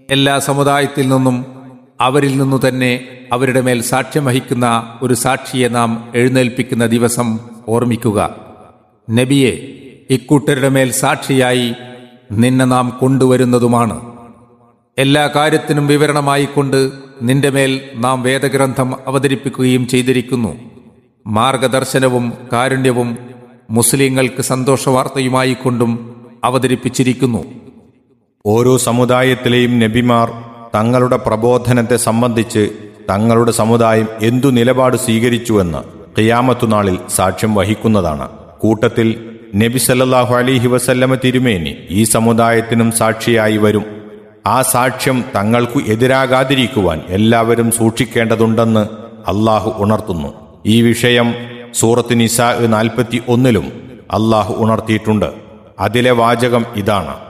എല്ലാ സമുദായത്തിൽ നിന്നും അവരിൽ നിന്നു തന്നെ അവരുടെ മേൽ സാക്ഷ്യം വഹിക്കുന്ന ഒരു സാക്ഷിയെ നാം എഴുന്നേൽപ്പിക്കുന്ന ദിവസം ഓർമ്മിക്കുക നബിയെ ഇക്കൂട്ടരുടെ മേൽ സാക്ഷിയായി നിന്നെ നാം കൊണ്ടുവരുന്നതുമാണ് എല്ലാ കാര്യത്തിനും വിവരണമായിക്കൊണ്ട് നിന്റെ മേൽ നാം വേദഗ്രന്ഥം അവതരിപ്പിക്കുകയും ചെയ്തിരിക്കുന്നു മാർഗദർശനവും കാരുണ്യവും മുസ്ലിങ്ങൾക്ക് സന്തോഷവാർത്തയുമായി കൊണ്ടും അവതരിപ്പിച്ചിരിക്കുന്നു ഓരോ സമുദായത്തിലെയും നബിമാർ തങ്ങളുടെ പ്രബോധനത്തെ സംബന്ധിച്ച് തങ്ങളുടെ സമുദായം എന്തു നിലപാട് സ്വീകരിച്ചുവെന്ന് ഖിയാമത്തുനാളിൽ സാക്ഷ്യം വഹിക്കുന്നതാണ് കൂട്ടത്തിൽ നബി സല്ലല്ലാഹു അലൈഹി വസല്ലമ തിരുമേനി ഈ സമുദായത്തിനും സാക്ഷിയായി വരും ആ സാക്ഷ്യം തങ്ങൾക്കു എതിരാകാതിരിക്കുവാൻ എല്ലാവരും സൂക്ഷിക്കേണ്ടതുണ്ടെന്ന് അള്ളാഹു ഉണർത്തുന്നു ഈ വിഷയം സൂറത്ത് നിസാ നാൽപ്പത്തി ഒന്നിലും അള്ളാഹു ഉണർത്തിയിട്ടുണ്ട് അതിലെ വാചകം ഇതാണ്